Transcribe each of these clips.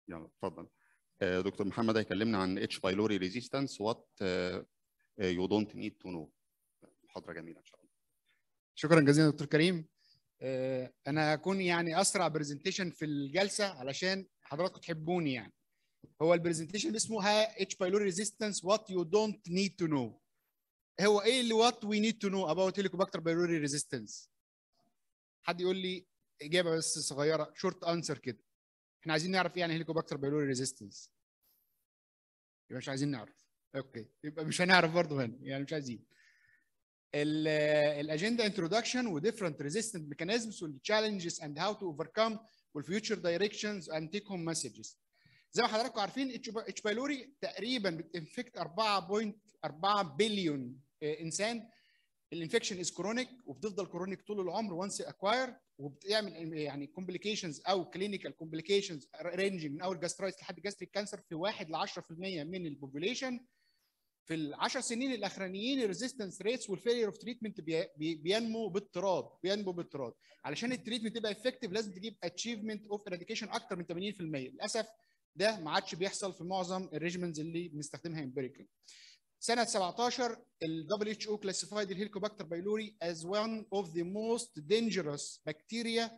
يلا اتفضل آه، دكتور محمد هيكلمنا عن اتش بايلوري ريزيستنس وات يو دونت نيد تو نو محاضره جميله ان شاء الله شكرا جزيلا دكتور كريم آه، انا هكون يعني اسرع برزنتيشن في الجلسه علشان حضراتكم تحبوني يعني هو البرزنتيشن اسمه اتش بايلوري ريزيستنس وات يو دونت نيد تو نو هو ايه اللي وات وي نيد تو نو اباوت هيليكوباكتر بايلوري ريزيستنس حد يقول لي اجابه بس صغيره شورت انسر كده احنا عايزين نعرف ايه يعني هيليكوباكتر بايلوري ريزيستنس يبقى مش عايزين نعرف اوكي يبقى مش هنعرف برضه هنا يعني مش عايزين الاجندا انتروداكشن وديفرنت ريزيستنت ميكانيزمز والتشالنجز اند هاو تو اوفركم والفيوتشر دايركشنز اند تيك هوم مسجز زي ما حضراتكم عارفين اتش بايلوري تقريبا بتنفكت 4.4 بليون انسان الانفكشن از كرونيك وبتفضل كرونيك طول العمر وانس اكواير وبتعمل يعني كومبليكيشنز او كلينيكال كومبليكيشنز رينجنج من اول جاسترايتس لحد جاستريك كانسر في 1 ل 10% من البوبوليشن في ال 10 سنين الاخرانيين الريزيستنس ريتس والفيلير اوف تريتمنت بينمو باضطراد بينمو باضطراد علشان التريتمنت تبقى افكتيف لازم تجيب اتشيفمنت اوف اراديكيشن اكتر من 80% للاسف ده ما عادش بيحصل في معظم الريجمنز اللي بنستخدمها امبيريكال سنه 17 ال WHO classified الهيليكوباكتر بايلوري as one of the most dangerous bacteria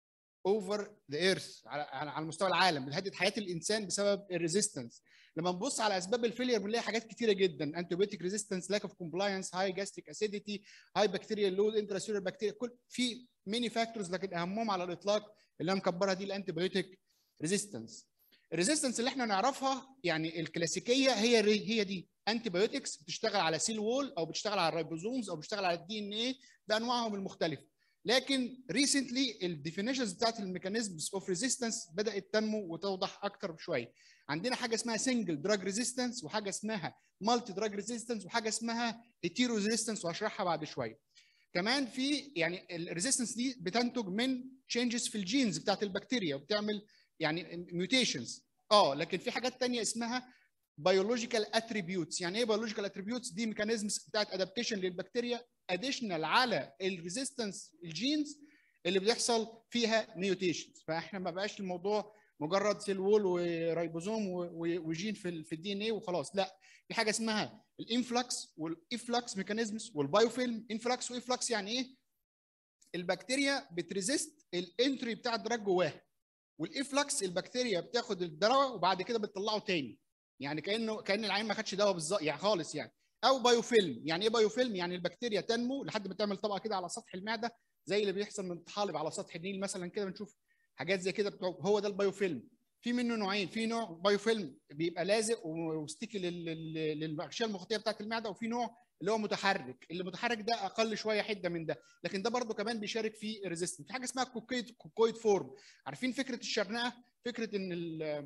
over the earth على على مستوى العالم بتهدد حياه الانسان بسبب الريزيستنس لما نبص على اسباب الفيلير بنلاقي حاجات كتيره جدا انتيبيوتيك ريزيستنس لاك اوف كومبلاينس هاي جاستريك اسيديتي هاي بكتيريا لود انتراسيولر بكتيريا كل في ميني فاكتورز لكن اهمهم على الاطلاق اللي انا مكبرها دي الانتيبيوتيك ريزيستنس الريزيستنس اللي احنا نعرفها يعني الكلاسيكيه هي هي دي انتي بايوتكس بتشتغل على سيل وول او بتشتغل على الرايبوزومز او بتشتغل على الدي ان ايه بانواعهم المختلفه لكن ريسنتلي الديفينيشنز بتاعت الميكانيزمز اوف ريزيستنس بدات تنمو وتوضح اكتر شويه عندنا حاجه اسمها سنجل دراج ريزيستنس وحاجه اسمها مالتي دراج ريزيستنس وحاجه اسمها هيتيرو ريزيستنس وهشرحها بعد شويه كمان في يعني الريزيستنس دي بتنتج من تشينجز في الجينز بتاعت البكتيريا وبتعمل يعني ميوتيشنز اه لكن في حاجات تانية اسمها بيولوجيكال اتريبيوتس يعني ايه بيولوجيكال اتريبيوتس دي ميكانيزمز بتاعت ادابتيشن للبكتيريا اديشنال على الريزيستنس الجينز اللي بيحصل فيها ميوتيشنز فاحنا ما بقاش الموضوع مجرد سيل وول ورايبوزوم وجين في في الدي ان ايه وخلاص لا في حاجه اسمها الانفلكس والافلكس ميكانيزمز والبايوفيلم انفلكس وافلكس يعني ايه البكتيريا بتريزيست الانتري بتاع الدراج جواها والافلكس البكتيريا بتاخد الدواء وبعد كده بتطلعه تاني يعني كانه كان العين ما خدش دواء بالظبط يعني خالص يعني او بايوفيلم يعني ايه بايوفيلم يعني البكتيريا تنمو لحد ما تعمل طبقه كده على سطح المعده زي اللي بيحصل من الطحالب على سطح النيل مثلا كده بنشوف حاجات زي كده هو ده البايوفيلم في منه نوعين في نوع بايوفيلم بيبقى لازق وستيكي للاغشيه المخاطيه بتاعت المعده وفي نوع اللي هو متحرك اللي متحرك ده اقل شويه حده من ده لكن ده برضه كمان بيشارك في الريزيستنس في حاجه اسمها كوكويد كوكويد فورم عارفين فكره الشرنقه فكره ان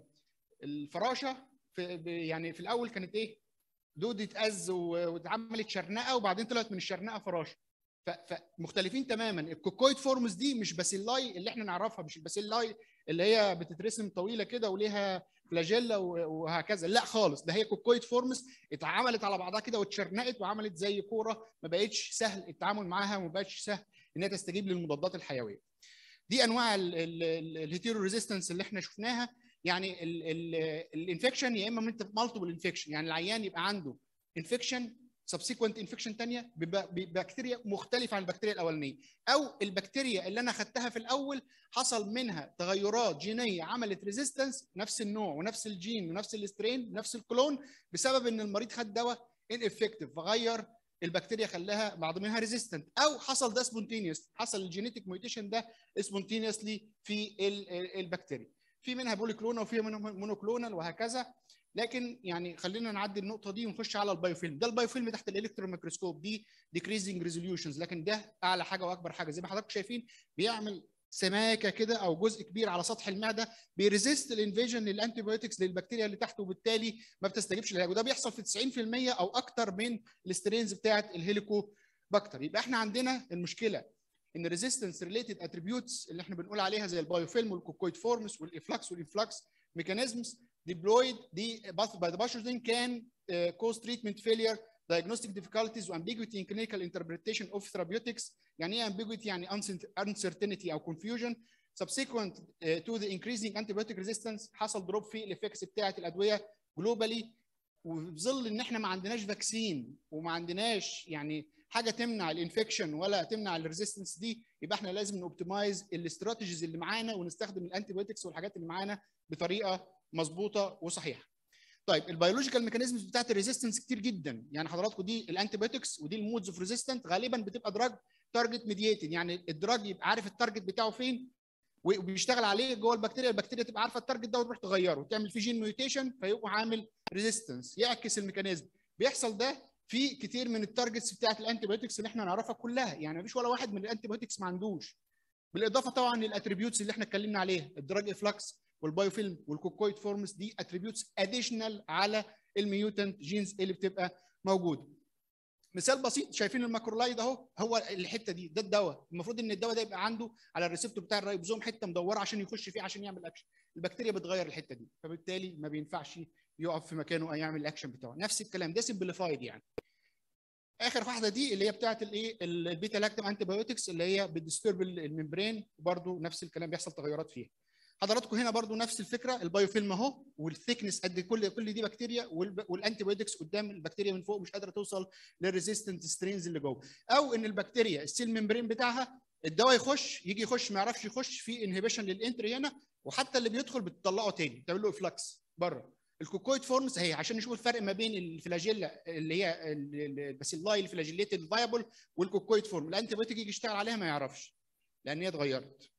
الفراشه في يعني في الاول كانت ايه دود اتأز واتعملت شرنقه وبعدين طلعت من الشرنقه فراشه فمختلفين تماما الكوكويد فورمز دي مش باسيلاي اللي احنا نعرفها مش الباسيلاي اللي هي بتترسم طويله كده وليها فلاجيلا وهكذا لا خالص ده هي كوكويد فورمز اتعملت على بعضها كده واتشرنقت وعملت زي كوره ما بقتش سهل التعامل معاها وما بقتش سهل انها تستجيب للمضادات الحيويه دي انواع الهيتيرو ريزيستنس اللي احنا شفناها يعني الانفكشن يا اما مالتيبل انفكشن يعني العيان يبقى عنده انفكشن سبسيكوينت انفكشن ثانيه ببكتيريا مختلفه عن البكتيريا الاولانيه او البكتيريا اللي انا خدتها في الاول حصل منها تغيرات جينيه عملت ريزيستنس نفس النوع ونفس الجين ونفس السترين ونفس الكلون بسبب ان المريض خد دواء ان افكتيف فغير البكتيريا خلاها بعض منها ريزيستنت او حصل ده سبونتينيوس حصل الجينيتيك ميوتيشن ده سبونتينيوسلي في البكتيريا في منها بوليكلونال وفي منها مونوكلونال وهكذا لكن يعني خلينا نعدي النقطه دي ونخش على البايوفيلم ده البايوفيلم تحت الالكترون ميكروسكوب دي ديكريزنج ريزوليوشنز لكن ده اعلى حاجه واكبر حاجه زي ما حضراتكم شايفين بيعمل سماكه كده او جزء كبير على سطح المعده بيريزيست الانفيجن للانتي بايوتكس للبكتيريا اللي تحته وبالتالي ما بتستجيبش للعلاج وده بيحصل في 90% او اكتر من السترينز بتاعه الهيليكو باكتر يبقى احنا عندنا المشكله ان ريزيستنس ريليتد اتريبيوتس اللي احنا بنقول عليها زي البايوفيلم والكوكويد فورمس والافلاكس والانفلاكس ميكانيزمز deployed the, by the pathogen can uh, cause treatment failure, diagnostic difficulties, ambiguity in clinical interpretation of therapeutics. يعني ايه ambiguity؟ يعني uncertainty او confusion. subsequent to the increasing antibiotic resistance حصل دروب في الافكتس بتاعه الادويه جلوبالي وفي ظل ان احنا ما عندناش فاكسين وما عندناش يعني حاجه تمنع الانفكشن ولا تمنع الريزيستنس دي يبقى احنا لازم نوبتمايز الاستراتيجيز اللي معانا ونستخدم الانتيبيوتكس والحاجات اللي معانا بطريقه مظبوطه وصحيحه. طيب البيولوجيكال ميكانيزمز بتاعت الريزيستنس كتير جدا يعني حضراتكم دي الانتيبيوتكس ودي المودز اوف ريزيستنت غالبا بتبقى دراج تارجت ميدييتد يعني الدراج يبقى عارف التارجت بتاعه فين وبيشتغل عليه جوه البكتيريا البكتيريا تبقى عارفه التارجت ده وتروح تغيره وتعمل فيه جين ميوتيشن فيبقى عامل ريزيستنس يعكس الميكانيزم بيحصل ده في كتير من التارجتس بتاعت الانتيبيوتكس اللي احنا نعرفها كلها يعني مفيش ولا واحد من الانتيبيوتكس ما عندوش بالاضافه طبعا للاتريبيوتس اللي احنا اتكلمنا عليها الدراج افلاكس والبايوفيلم والكوكويد فورمز دي اتريبيوتس اديشنال على الميوتنت جينز اللي بتبقى موجوده مثال بسيط شايفين الماكرولايد اهو هو الحته دي ده الدواء المفروض ان الدواء ده يبقى عنده على الريسبتور بتاع الرايبوزوم حته مدوره عشان يخش فيه عشان يعمل اكشن البكتيريا بتغير الحته دي فبالتالي ما بينفعش يقف في مكانه او يعمل الاكشن بتاعه نفس الكلام ده سمبليفايد يعني اخر واحده دي اللي هي بتاعت الايه البيتا لاكتام انتي بايوتكس اللي هي بتديسترب الممبرين وبرده نفس الكلام بيحصل تغيرات فيها حضراتكم هنا برضو نفس الفكره البايوفيلم اهو والثيكنس قد كل كل دي بكتيريا والانتي بايوتكس قدام البكتيريا من فوق مش قادره توصل للريزيستنت سترينز اللي جوه او ان البكتيريا السيل ممبرين بتاعها الدواء يخش يجي يخش ما يعرفش يخش في انهبيشن للانتري هنا وحتى اللي بيدخل بتطلعه تاني تعمل له افلاكس بره الكوكويد فورمز اهي عشان نشوف الفرق ما بين الفلاجيلا اللي هي الباسيلاي الفلاجيليتد فايبل والكوكويد فورم الانتي بايوتيك يجي يشتغل عليها ما يعرفش لان هي اتغيرت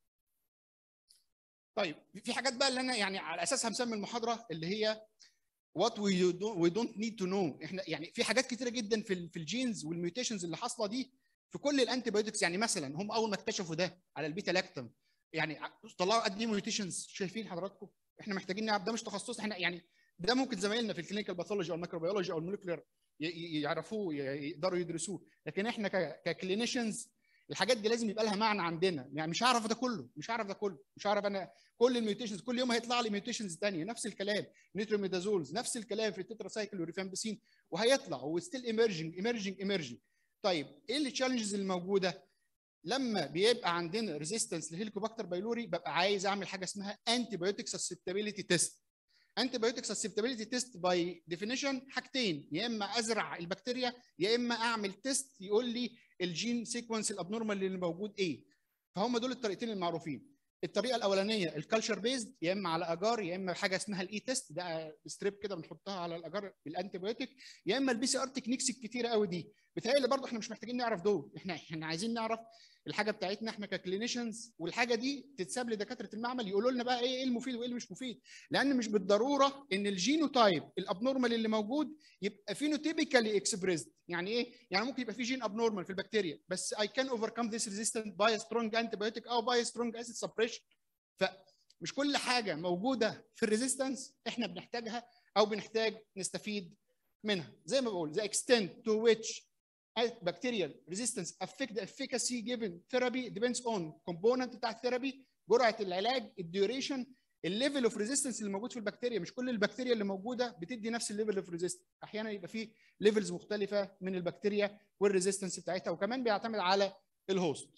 طيب في حاجات بقى اللي انا يعني على اساسها مسمي المحاضره اللي هي وات وي دونت نيد تو نو احنا يعني في حاجات كتيره جدا في في الجينز والميوتيشنز اللي حاصله دي في كل الانتي بايوتكس يعني مثلا هم اول ما اكتشفوا ده على البيتا لاكتم يعني طلعوا قد ايه ميوتيشنز شايفين حضراتكم احنا محتاجين نعرف ده مش تخصص احنا يعني ده ممكن زمايلنا في الكلينيكال باثولوجي او الميكروبيولوجي او الموليكولر يعرفوه يقدروا يدرسوه لكن احنا ككلينيشنز الحاجات دي لازم يبقى لها معنى عندنا يعني مش هعرف ده كله مش هعرف ده كله مش هعرف انا كل الميوتيشنز كل يوم هيطلع لي ميوتيشنز ثانيه نفس الكلام نيتروميدازولز نفس الكلام في التتراسايكل والريفامبسين وهيطلع وستيل ايمرجنج ايمرجنج ايمرجنج طيب ايه التشالنجز اللي موجوده لما بيبقى عندنا ريزيستنس لهيليكوباكتر بايلوري ببقى عايز اعمل حاجه اسمها انتي بايوتيك سسبتابيليتي تيست انتي بايوتيك سسبتابيليتي تيست باي ديفينيشن حاجتين يا اما ازرع البكتيريا يا اما اعمل تيست يقول لي الجين سيكونس الابنورمال اللي موجود ايه فهم دول الطريقتين المعروفين الطريقه الاولانيه الكالتشر بيزد يا اما على اجار يا اما حاجه اسمها الاي تيست ده ستريب كده بنحطها على الاجار بالانتي بايوتيك يا اما البي سي ار تكنيكس الكتيره قوي دي بتهيألي برضه احنا مش محتاجين نعرف دول احنا احنا عايزين نعرف الحاجه بتاعتنا احنا ككلينيشنز والحاجه دي تتساب لدكاتره المعمل يقولوا لنا بقى ايه المفيد وايه اللي مش مفيد لان مش بالضروره ان الجينوتايب الابنورمال اللي موجود يبقى فينوتيبيكالي اكسبريسد يعني ايه يعني ممكن يبقى في جين ابنورمال في البكتيريا بس اي كان اوفركم ذيس ريزيستنت باي سترونج انتي بايوتيك او باي سترونج اسيد سبريشن فمش كل حاجه موجوده في الريزيستنس احنا بنحتاجها او بنحتاج نستفيد منها زي ما بقول the extent to which bacterial resistance affect the efficacy given therapy depends on component بتاع الثيرابي جرعه العلاج الديوريشن الليفل اوف ريزيستنس اللي موجود في البكتيريا مش كل البكتيريا اللي موجوده بتدي نفس الليفل اوف ريزيستنس احيانا يبقى في ليفلز مختلفه من البكتيريا والريزيستنس بتاعتها وكمان بيعتمد على الهوست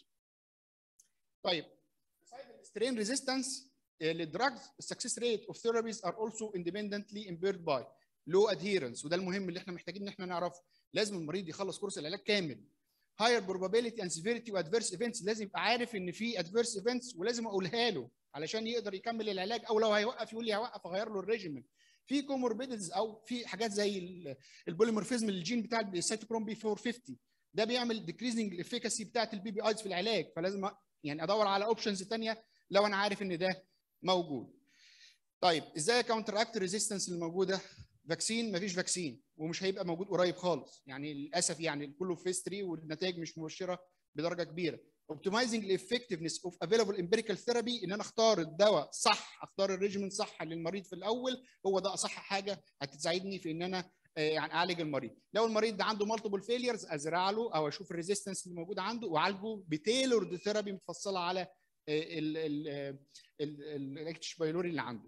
طيب strain resistance للدراجز السكسس ريت اوف ثيرابيز ار اولسو اندبندنتلي امبيرد باي لو ادهيرنس وده المهم اللي احنا محتاجين ان احنا نعرفه لازم المريض يخلص كورس العلاج كامل higher probability and severity وادفيرس ايفنتس لازم يبقى عارف ان في ادفيرس ايفنتس ولازم اقولها له علشان يقدر يكمل العلاج او لو هيوقف يقول لي هوقف اغير له الريجيمنت في كوموربيدز او في حاجات زي البوليمورفيزم للجين بتاع السيتوكروم بي 450 ده بيعمل ديكريزنج الافيكاسي بتاعت البي بي ايز في العلاج فلازم يعني ادور على اوبشنز ثانيه لو انا عارف ان ده موجود طيب ازاي كاونتر اكت ريزيستنس اللي موجوده فاكسين مفيش فاكسين ومش هيبقى موجود قريب خالص يعني للاسف يعني كله فيس 3 والنتائج مش مبشره بدرجه كبيره اوبتمايزنج الافكتفنس اوف افيلابل امبيريكال ثيرابي ان انا اختار الدواء صح اختار الريجيمنت صح للمريض في الاول هو ده اصح حاجه هتساعدني في ان انا يعني اعالج المريض لو المريض ده عنده مالتيبل فيليرز ازرع له او اشوف الريزيستنس اللي موجود عنده واعالجه بتيلورد ثيرابي متفصله على الاتش بايلوري اللي عنده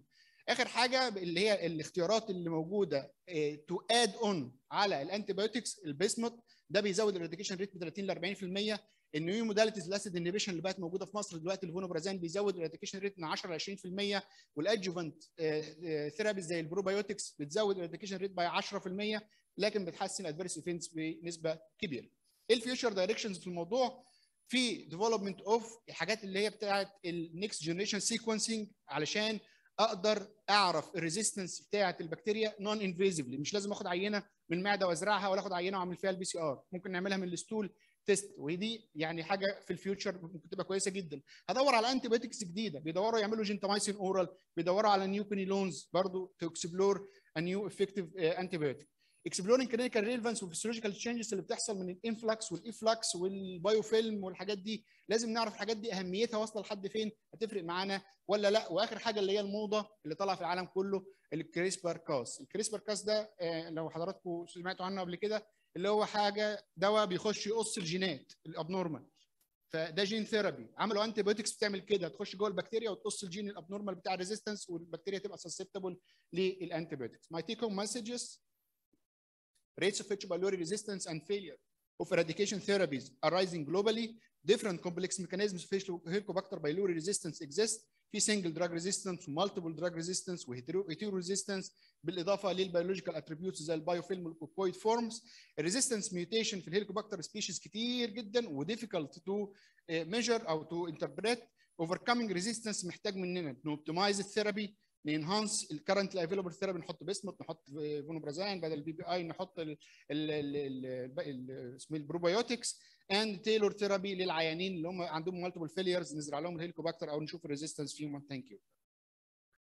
اخر حاجه اللي هي الاختيارات اللي موجوده تو اد اون على الانتي بايوتكس البيسموت ده بيزود الريديكيشن ريت ب 30 ل 40% النيو موداليتيز الاسيد انهبيشن اللي بقت موجوده في مصر دلوقتي الفونوبرازان بيزود الريديكيشن ريت من 10 ل 20% والادجوفنت ثيرابيز زي البروبايوتكس بتزود الريديكيشن ريت ب 10% لكن بتحسن ادفيرس ايفنتس بنسبه كبيره. ايه الفيوتشر دايركشنز في الموضوع؟ في ديفلوبمنت اوف الحاجات اللي هي بتاعت النكست جنريشن سيكونسنج علشان اقدر اعرف الريزيستنس بتاعه البكتيريا نون انفيزبلي مش لازم اخد عينه من المعده وازرعها ولا اخد عينه واعمل فيها البي سي ار ممكن نعملها من الستول تيست ودي يعني حاجه في الفيوتشر ممكن تبقى كويسه جدا هدور على انتي بايوتكس جديده بيدوروا يعملوا جنتامايسين اورال بيدوروا على نيو بينيلونز برضو تو اكسبلور ا نيو افكتيف انتي بايوتيك اكسبلورنج كلينيكال ريليفانس والفسيولوجيكال تشينجز اللي بتحصل من الانفلكس والايفلكس والبايوفيلم والحاجات دي لازم نعرف الحاجات دي اهميتها واصله لحد فين هتفرق معانا ولا لا واخر حاجه اللي هي الموضه اللي طالعه في العالم كله الكريسبر كاس الكريسبر كاس ده لو حضراتكم سمعتوا عنه قبل كده اللي هو حاجه دواء بيخش يقص الجينات الابنورمال فده جين ثيرابي عملوا انتي بايوتكس بتعمل كده تخش جوه البكتيريا وتقص الجين الابنورمال بتاع الريزيستنس والبكتيريا تبقى سسبتبل للانتي بايوتكس ماي تيك هوم مسجز rates of H. pylori resistance and failure of eradication therapies arising globally. Different complex mechanisms of Helicobacter pylori resistance exist. في single drug resistance ومالتيبل drug resistance وهيتيرو resistance بالاضافه للبيولوجيكال اتريبيوتس زي البايوفيلم والكوكويد فورمز. الريزيستنس ميوتيشن في الهيليكوباكتر سبيشيز كتير جدا وديفيكالت تو ميجر او تو انتربريت overcoming resistance محتاج مننا نوبتمايز الثيرابي ننهانس الكرنت افيلبل ثيرابي نحط بسمت نحط فونوبرازان بدل البي بي اي نحط ال ال ال اسمه البروبايوتكس اند تيلور ثيرابي للعيانين اللي هم عندهم مالتيبل فيليرز نزرع لهم الهيليكوباكتر او نشوف الريزيستنس فيهم ثانك يو